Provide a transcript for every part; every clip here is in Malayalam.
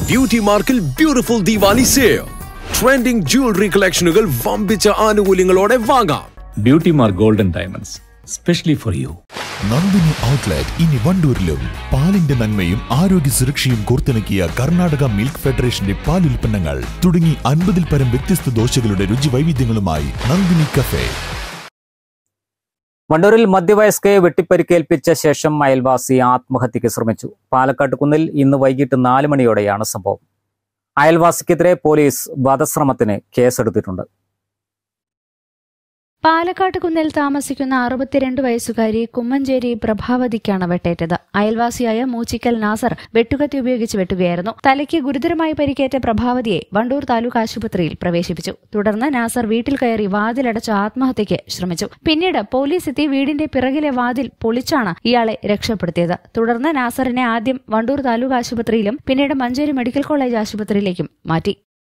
ബ്യൂട്ടി മാർക്കിൽ beautiful Diwali sale trending jewellery കളക്ഷനുകൾ വമ്പിച്ച ആനുകൂല്യങ്ങളോടെ വാങ്ങാം beauty mark golden diamonds specially for you Nandini outlet ഇനി വണ്ടൂരിലും പാലിന്റെ നന്മയും ആരോഗ്യ സുരക്ഷയും കോർത്തിണക്കിയ കർണാടക മിൽക്ക് ഫെഡറേഷന്റെ പാൽ ഉൽപ്പന്നങ്ങൾ തുടങ്ങി അൻപതിൽ പരം വ്യത്യസ്ത ദോശകളുടെ രുചി വൈവിധ്യങ്ങളുമായി നന്ദിനി കഫേ വണ്ടൂരിൽ മധ്യവയസ്കയെ വെട്ടിപ്പരിക്കേൽപ്പിച്ച ശേഷം അയൽവാസി ആത്മഹത്യക്ക് ശ്രമിച്ചു പാലക്കാട് കുന്നിൽ ഇന്ന് വൈകിട്ട് നാല് മണിയോടെയാണ് സംഭവം അയൽവാസിക്കെതിരെ പോലീസ് വധശ്രമത്തിന് കേസെടുത്തിട്ടുണ്ട് പാലക്കാട് കുന്നിൽ താമസിക്കുന്ന അറുപത്തിരണ്ട് വയസ്സുകാരി കുമ്മഞ്ചേരി പ്രഭാവതിക്കാണ് വെട്ടേറ്റത് അയൽവാസിയായ മൂച്ചിക്കൽ നാസർ വെട്ടുകത്തി ഉപയോഗിച്ച് വെട്ടുകയായിരുന്നു തലയ്ക്ക് ഗുരുതരമായി പരിക്കേറ്റ പ്രഭാവതിയെ വണ്ടൂർ താലൂക്ക് ആശുപത്രിയിൽ പ്രവേശിപ്പിച്ചു തുടർന്ന് നാസർ വീട്ടിൽ കയറി വാതിലടച്ച് ആത്മഹത്യയ്ക്ക് ശ്രമിച്ചു പിന്നീട് പോലീസ് എത്തി വീടിന്റെ പിറകിലെ വാതിൽ പൊളിച്ചാണ് ഇയാളെ രക്ഷപ്പെടുത്തിയത് തുടർന്ന് നാസറിനെ ആദ്യം വണ്ടൂർ താലൂക്ക് ആശുപത്രിയിലും പിന്നീട് മഞ്ചേരി മെഡിക്കൽ കോളേജ് ആശുപത്രിയിലേക്കും മാറ്റി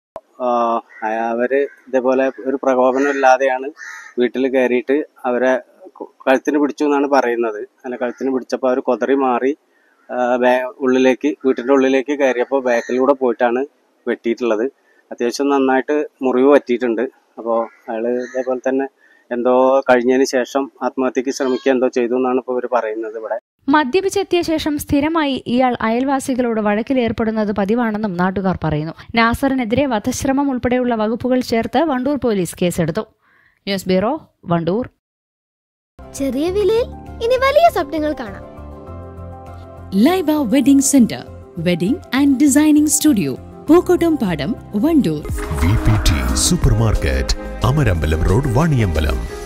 അവര് ഇതേപോലെ ഒരു പ്രകോപനം ഇല്ലാതെയാണ് വീട്ടിൽ കയറിയിട്ട് അവരെ ക- കഴുത്തിന് പിടിച്ചു എന്നാണ് പറയുന്നത് അങ്ങനെ കഴുത്തിന് പിടിച്ചപ്പോൾ അവർ കൊതറി മാറി ആ, ബാ- ഉള്ളിലേക്ക് വീട്ടിന്റെ ഉള്ളിലേക്ക് കയറിയപ്പോൾ ബാക്കിലൂടെ പോയിട്ടാണ് വെട്ടിയിട്ടുള്ളത് അത്യാവശ്യം നന്നായിട്ട് മുറിവ് പറ്റിയിട്ടുണ്ട് അപ്പോൾ അയാള് ഇതേപോലെ തന്നെ എന്തോ കഴിഞ്ഞതിന് ശേഷം ആത്മഹത്യക്ക് ശ്രമിക്കുക എന്തോ ചെയ്തു എന്നാണ് ഇപ്പോൾ ഇവർ പറയുന്നത് ഇവിടെ മദ്യപിച്ചെത്തിയ ശേഷം സ്ഥിരമായി ഇയാൾ അയൽവാസികളോട് വഴക്കിലേർപ്പെടുന്നത് പതിവാണെന്നും നാട്ടുകാർ പറയുന്നു നാസറിനെതിരെ വധശ്രമം ഉൾപ്പെടെയുള്ള വകുപ്പുകൾ ചേർത്ത് വണ്ടൂർ പോലീസ് കേസെടുത്തു ന്യൂസ് ബ്യൂറോ വണ്ടൂർ ചെറിയ വിലയിൽ ഇനി വലിയ സ്വപ്നങ്ങൾ കാണാം Laiba wedding centre wedding and designing studio Pookkottumpadam Wandoor V P T super market Amarambalam road Vaniyambalam